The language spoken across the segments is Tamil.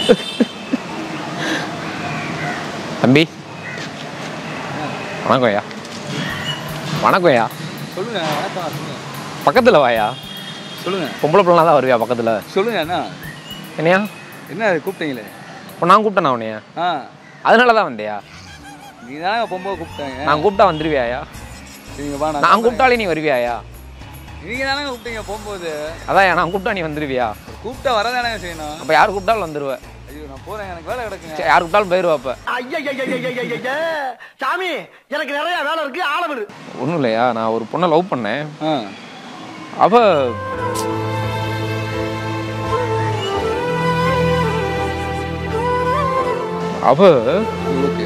தம்பி வணக்கம் ஐயா வணக்கம் ஐயா சொல்லுங்க வணக்கம் சொல்லுங்க பக்கத்தில் வாயா சொல்லுங்க பொம்பளை பிள்ளைலாம் தான் வருவியா பக்கத்தில் சொல்லுங்க அண்ணா என்னையா என்ன அது கூப்பிட்டீங்களே இப்போ நான் கூப்பிட்டேனா உன்னையா ஆ அதனால தான் வந்தியா நீ தானே பொம்பளை கூப்பிட்டாங்க நான் கூப்பிட்டா வந்துருவியாயா சரிங்க வா நான் கூப்பிட்டாலே நீ வருவியாயா நீங்க தானே கூப்பிட்டீங்க போகும்போது அதான் நான் கூப்பிட்டா நீ வந்துருவியா கூப்பிட்டா வரதானே செய்யணும் அப்போ யார் கூப்பிட்டாலும் வந்துருவ ஐயோ நான் போறேன் எனக்கு வேலை கிடக்குங்க சரி, யார் கூப்பிட்டாலும் போயிடுவா அப்போ ஐயா சாமி எனக்கு நிறைய வேலை இருக்கு ஆள விடு ஒன்றும் இல்லையா நான் ஒரு பொண்ணை லவ் பண்ணேன் ஆ அவ அவ ஓகே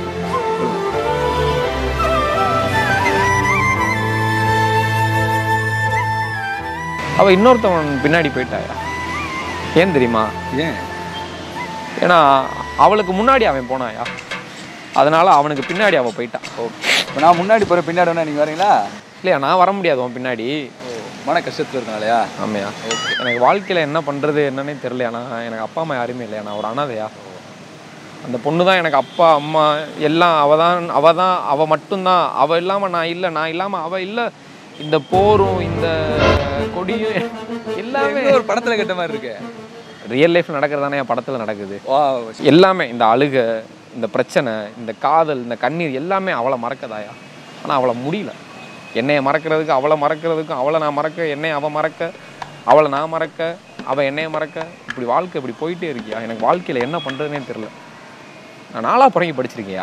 அவ இன்னொருத்தவன் பின்னாடி போயிட்டாயா ஏன் தெரியுமா ஏன் ஏன்னா அவளுக்கு முன்னாடி அவன் போனாயா அதனால அவனுக்கு பின்னாடி அவ போயிட்டான் ஓகே இப்போ நான் முன்னாடி போகிறேன் பின்னாடி வேணா நீங்கள் வரீங்களா இல்லையா நான் வர முடியாது உன் பின்னாடி ஓ மன கஷ்டத்தில் இருக்கனாலயா ஆமையா எனக்கு வாழ்க்கையில் என்ன பண்ணுறது என்னன்னே தெரியலையா நான் எனக்கு அப்பா அம்மா யாருமே இல்லையா நான் ஒரு அனாதையா அந்த பொண்ணு தான் எனக்கு அப்பா அம்மா எல்லாம் அவ தான் அவ தான் அவ மட்டும்தான் அவ இல்லாமல் நான் இல்லை நான் இல்லாமல் அவ இல்லை இந்த போரும் இந்த கொடியும் எல்லாமே எங்க ஒரு படத்தில் கேட்ட மாதிரி இருக்கு ரியல் லைஃப்ல நடக்கிறதானே என் படத்தில் நடக்குது வா எல்லாமே இந்த அழுக இந்த பிரச்சனை இந்த காதல் இந்த கண்ணீர் எல்லாமே அவளை மறக்கதாயா ஆனால் அவளை முடியல என்னைய மறக்கிறதுக்கு அவளை மறக்கிறதுக்கும் அவளை நான் மறக்க என்னை அவள் மறக்க அவளை நான் மறக்க அவள் என்னைய மறக்க இப்படி வாழ்க்கை இப்படி போயிட்டே இருக்கியா எனக்கு வாழ்க்கையில் என்ன பண்ணுறதுனே தெரில நான் நாலா புறங்கி படிச்சிருக்கியா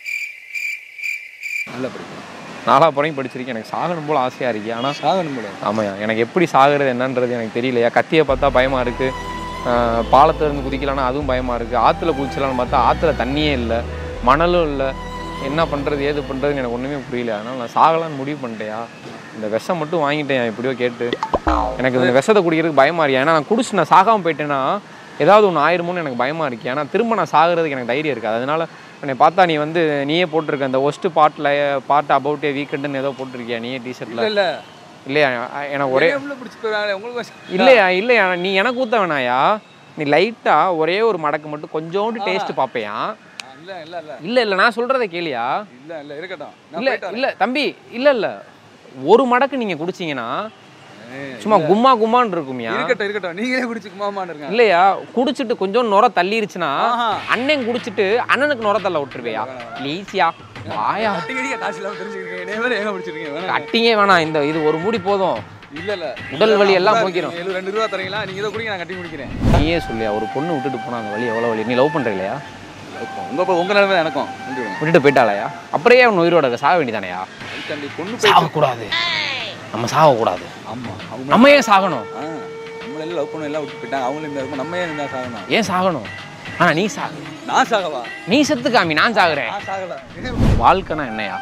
நல்லா படிக்கும் நாலா புறங்கி படிச்சிருக்கேன் எனக்கு சாகணும் போல் ஆசையாக இருக்கியா ஆனால் சாகணும் போல ஆமாய்யா எனக்கு எப்படி சாகுறது என்னன்றது எனக்கு தெரியலையா கத்தியை பார்த்தா பயமாக இருக்குது பாலத்துல இருந்து குதிக்கலாம்னா அதுவும் பயமாக இருக்குது ஆற்றுல குதிச்சலாம்னு பார்த்தா ஆற்றுல தண்ணியே இல்லை மணலும் இல்லை என்ன பண்ணுறது ஏது பண்ணுறதுன்னு எனக்கு ஒன்றுமே புரியல அதனால் நான் சாகலான்னு முடிவு பண்ணிட்டேயா இந்த விஷம் மட்டும் வாங்கிட்டேன் எப்படியோ கேட்டு எனக்கு இந்த விஷத்தை குடிக்கிறதுக்கு பயமாக இருக்கு ஏன்னா நான் குடிச்சு நான் சாகாமல் போயிட்டேன்னா ஏதாவது ஒன்று ஆயிருமோன்னு எனக்கு பயமாக இருக்கு ஏன்னா திரும்ப நான் சாகுறதுக்கு எனக்கு தைரியம் இருக்காது அதனால என்னை பார்த்தா நீ வந்து நீயே போட்டிருக்க இந்த ஒஸ்ட் பாட்டில் பாட்டு அபவுட் ஏ வீக்கெண்டுன்னு ஏதோ போட்டிருக்கியா நீயே டிஷர்ட்டில் இல்ல இல்லையா அ- எனக்கு ஒரே ஒரே உள்ள பிடிச்சி போயிடாங்க உங்களுக்கு இல்லையா இல்லையா நீ எனக்கு ஊத்த வேணாயா நீ லைட்டா ஒரே ஒரு மடக்கு மட்டும் கொஞ்சோண்டு டேஸ்ட் பார்ப்பையா இல்ல இல்ல இல்ல இல்ல இல்ல நான் சொல்றதை கேளியா இல்ல இல்ல இருக்கட்டும் நான் இல்ல போயிட்டு வரேன். இல்ல தம்பி இல்ல இல்ல ஒரு மடக்கு நீங்க குடிச்சீங்கன்னா ஏய், சும்மா கும்மா கும்மான்னு இருக்குமியா இருக்கட்டும் இருக்கட்டும் நீங்களே குடிச்சுக்குமாமான்னு இருங்க இல்லையா குடிச்சிட்டு கொஞ்சம் நுர தள்ளிருச்சுன்னா ஆஹா. அண்ணன் குடிச்சிட்டு அண்ணனுக்கு நுர தள்ள விட்டுருவியா ப்ளீஸ்யா வாயா அடிக்கடிக்க காசு இல்லாம தெரிஞ்சுக்கிறீங்க இதே மாதிரி ஏங்க பிடிச்சிருக்கீங்க வேணாம் கட்டிங்கே வேணாம் இந்த இது ஒரு மூடி போதும் இல்ல இல்ல உடல் வலி எல்லாம் ஐம்பது போக்கிரும். நீங்க எழுபது ரெண்டு ரூபா தரீங்களா நீங்க இதை குடிங்க நான் கட்டி முடிக்கிறேன் நீயே சொல்லியா ஒரு பொண்ணு விட்டுட்டு போனா அந்த வலி எவ்வளோ வலி நீ லவ் பண்ற இல்லையா உங்க உங்க நிலைமை தான் எனக்கும் நன்றி விட்டுட்டு போயிட்டாலயா அப்புறம் உன் உயிரோட இருக்க? சாக வேண்டியதானயா அதுக்காண்டி பொண்ணு போய் சாகக்கூடாது நம்ம சாகக்கூடாது ஆமா அவங்க நம்ம ஏன் சாகணும் ஆ நம்மள எல்லாம் லவ் பண்ண எல்லாம் விட்டு போயிட்டாங்க அவங்களும் இந்த இருக்கும் நம்ம ஏன் இருந்தா சாகணும் ஏன் சாகணும் ஆனா நீ சாகு நான் சாகவா நீ செத்து காமி நான் சாகுறேன் நான் சாகல வாழ்க்கைனா என்னையா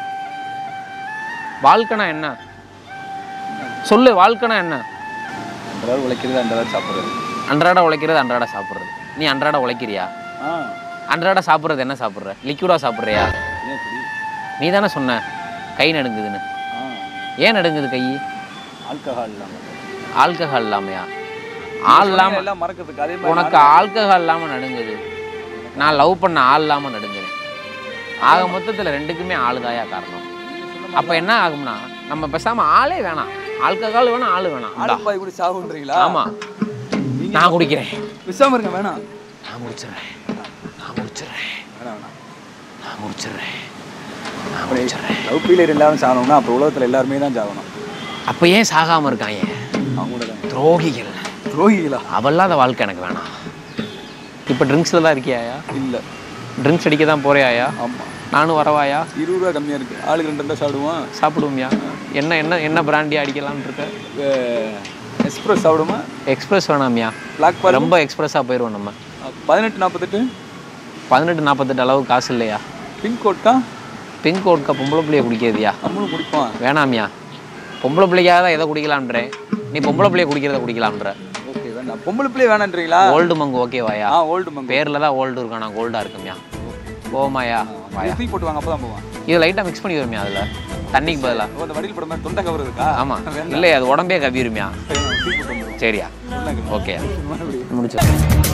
வாழ்க்கைனா என்ன சொல்லு வாழ்க்கைனா என்ன அந்த அளவு உழைக்கிறது அந்த அளவு சாப்பிடுறது அன்றாட உழைக்கிறது அன்றாட சாப்பிட்றது நீ அன்றாட உழைக்கிறியா ஆ அன்றாட சாப்பிட்றது என்ன சாப்பிட்ற லிக்விடா சாப்பிட்றியா ஏன் இப்படி நீ தானே சொன்ன கை நடுங்குதுன்னு ஆ ஏன் நடுங்குது கை ஆல்கஹால் இல்லாம ஆல்கஹால் இல்லாமையா ஆள் இல்லாம எல்லாம் மறக்கிறதுக்கு அதே மாதிரி உனக்கு ஆல்கஹால் இல்லாம நடுங்குது நான் லவ் பண்ண ஆள் இல்லாம நடுங்குறேன் ஆக மொத்தத்துல ரெண்டுக்குமே ஆளுதாயா காரணம் அப்ப என்ன ஆகும்னா நம்ம பேசாம ஆளே வேணாம் ஆல்கஹால் வேணாம் ஆளு வேணாம் இந்தா. ஆளுக்கு பாய் கூட சாகுன்றீங்களா ஆமா நான் குடிக்கிறேன் விசாம இருங்க வேணாம் நான் முடிச்சிடுறேன் நான் முடிச்சிடுறேன் வேணாம் வேணாம் நான் முடிச்சிடுறேன் நான் முடிச்சிடுறேன் லவ் ஃபீலர் எல்லாரும் சாகணும்னா அப்புறம் உலகத்துல எல்லாருமே தான் சாகணும் அப்ப ஏன் சாகாம இருக்காங்க அவங்களோட தான் துரோகிகள் துரோகிகளா அவல்லாத வாழ்க்கை எனக்கு வேணாம் இப்போ ட்ரிங்க்ஸில் தான் இருக்கியாயா இல்ல ட்ரிங்க்ஸ் அடிக்க தான் போறியாயா ஆமா நானும் வரவாயா இருபது ரூபா கம்மியா இருக்கு ஆளுக்கு ரெண்டு இருந்தா சாப்பிடுவோம் சாப்பிடுவோம்யா என்ன என்ன என்ன பிராண்டி அடிக்கலாம்னு இருக்க எக்ஸ்பிரஸ் சாப்பிடுமா எக்ஸ்பிரஸ் வேணாம்யா பிளாக் பால் ரொம்ப எக்ஸ்பிரஸாக போயிடுவோம் நம்ம பதினெட்டு நாற்பத்தெட்டு பதினெட்டு நாற்பத்தெட்டு அளவு காசு இல்லையா பிங்க் கோட்கா பிங்க் கோட்கா பொம்பளை பிள்ளைய குடிக்கிறதுயா நம்மளும் குடிப்போம் வேணாம்யா பொம்பளை பிள்ளைக்காக தான் எதை குடிக்கலான்றேன் நீ பொம்பளை பிள்ளைய குடிக்கிறத குடிக்கலாம்ன்ற ஓகே வேண்டாம் பொம்பளை பிள்ளை வேணான்றீங்களா ஓல்டு மங்கு ஓகேவாயா ஆ ஓல்டு மங்க பேரில் தான் ஓல்டு இருக்கும் நான் கோல்டாக இருக்கும்யா போமாயா வாயா தூக்கி போட்டு வாங்க அப்பதான் போவான் இது லைட்டாக மிக்ஸ் பண்ணி வரும்யா அதில் தண்ணிக்கு பதிலாக ஓ, அந்த வடியில் போட மாதிரி தொண்டை கவர் இருக்கா ஆமாம் வேண்டாம் இல்லை அது உடம்பே கவிரும்யா சரி, நான் தூக்கி போட்டு வந்துடுறேன். சரியா தொண்டை cover. ஓகே மறுபடியும் முடிச்சு